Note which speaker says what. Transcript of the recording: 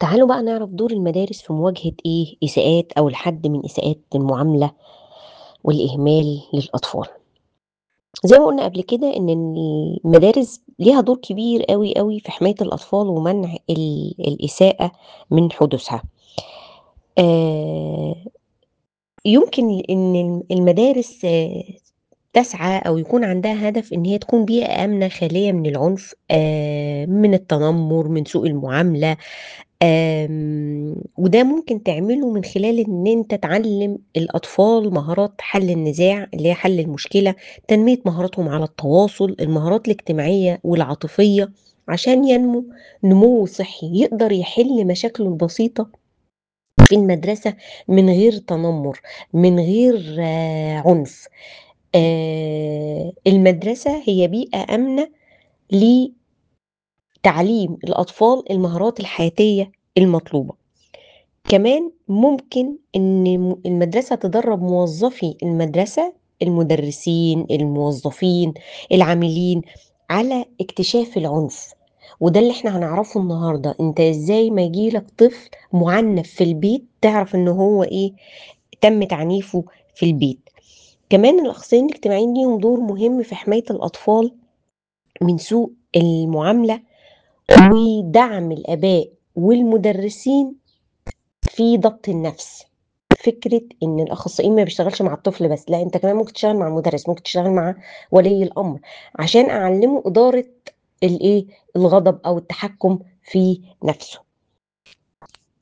Speaker 1: تعالوا بقى نعرف دور المدارس في مواجهة إيه، إساءات أو الحد من إساءات المعاملة والإهمال للأطفال. زي ما قُلنا قبل كده إن المدارس ليها دور كبير أوي، أوي في حماية الأطفال ومنع ال الإساءة من حدوثها. آآ يمكن إن الم المدارس تسعى أو يكون عندها هدف إن هي تكون بيئة آمنة خالية من العنف، آآ من التنمر، من سوء المعاملة، آمم وده ممكن تعمله من خلال إن أنت تعلِّم الأطفال مهارات حل النزاع، اللي هي حل المشكلة، تنمية مهاراتهم على التواصل، المهارات الاجتماعية والعاطفية، عشان ينمو نمو صحي، يقدر يحل مشاكله البسيطة في المدرسة من غير تنمر، من غير عنف. آآ المدرسة هي بيئة آمنة لتعليم الأطفال المهارات الحياتية المطلوبة. كمان ممكن إن م المدرسة تدرّب موظفي المدرسة، المدرسين، الموظفين، العاملين، على اكتشاف العنف، وده اللي إحنا هنعرفه النهارده، أنت إزاي أمّا ييجي لك طفل مُعنّف في البيت تعرف إن هو إيه، تم تعنيفه في البيت. كمان الأخصائيين الاجتماعيين ليهم دور مهم في حماية الأطفال من سوء المعاملة ودعم الآباء والمدرسين في ضبط النفس. فكرة إن الأخصائي ما بيشتغلش مع الطفل بس، لأ أنت كمان ممكن تشتغل مع المدرس، ممكن تشتغل مع ولي الأمر، عشان أعلّمه إدارة الإيه، الغضب أو التحكم في نفسه.